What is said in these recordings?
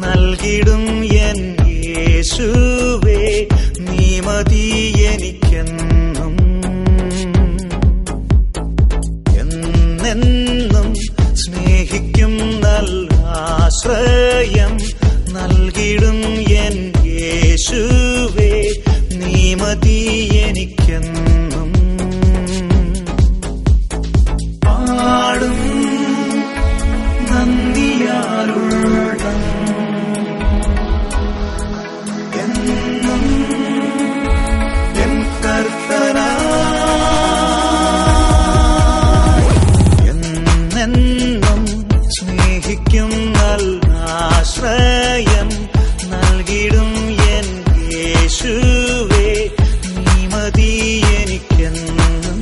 നൽകിടും N യേശുവേ നീ മതി എനിക്കെന്നും എന്നെന്നും സ്നേഹിക്കും നല്ല ആശ്രയം നൽകിടും എൻ യേശുവേ നീ മതി എനിക്കെന്നും പാടും നന്ദിയാലുള്ളം എന്നും എൻ കർത്തനായി എന്നെന്നും സ്നേഹിക്കും നല്ല ആശ്രയം നൽകിടും എൻ യേശുവേ നീ മതി എനിക്കെന്നും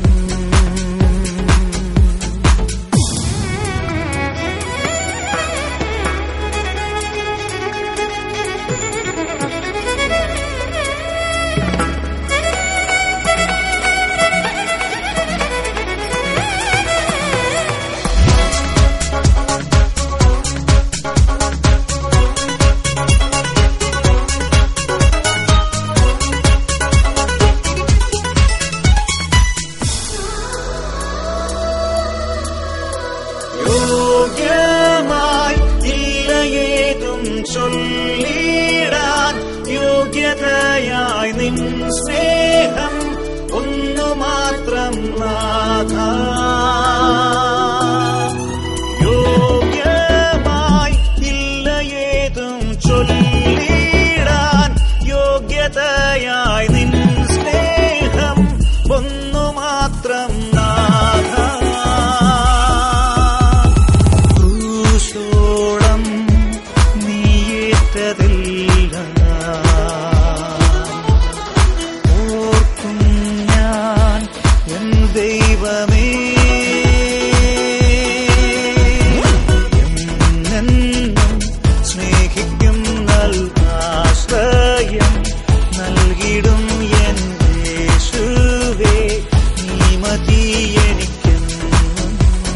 യോഗ്യമായി ഇല്ലയേതും ചൊല്ലിടാൻ യോഗ്യതയായി നിൻ സ്നേഹം ഒന്നു മാത്രം നാഥ യോഗ്യമായി ഇല്ലയേതും ചൊല്ലിടാൻ യോഗ്യതയായി നിൻ സ്നേഹം ഒന്നു മാത്രം നാഥ ക്രൂശോളം നീയേറ്റതില്ല ഓർക്കും ഞാൻ എൻ ദൈവമേ എന്നെന്നും സ്നേഹിക്കും നൽകാശ്രയം നൽകിടും എൻ യേശുവേ നീ മതി എനിക്കെന്നും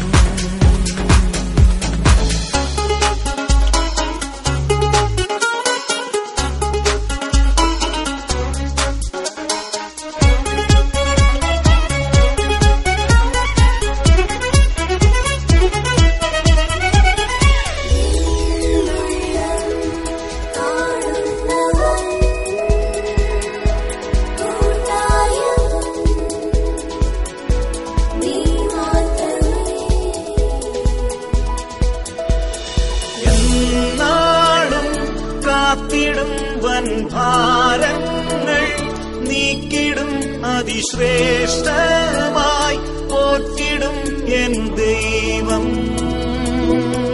കാണുന്നവൻ കൂട്ടായവൻ നീ മാത്രമേ എന്നാളും കാത്തിടും വൻ ഭാരങ്ങൾ നീക്കിടും അതിശ്രേഷ്ഠമായി പോറ്റിടും എൻ ദൈവം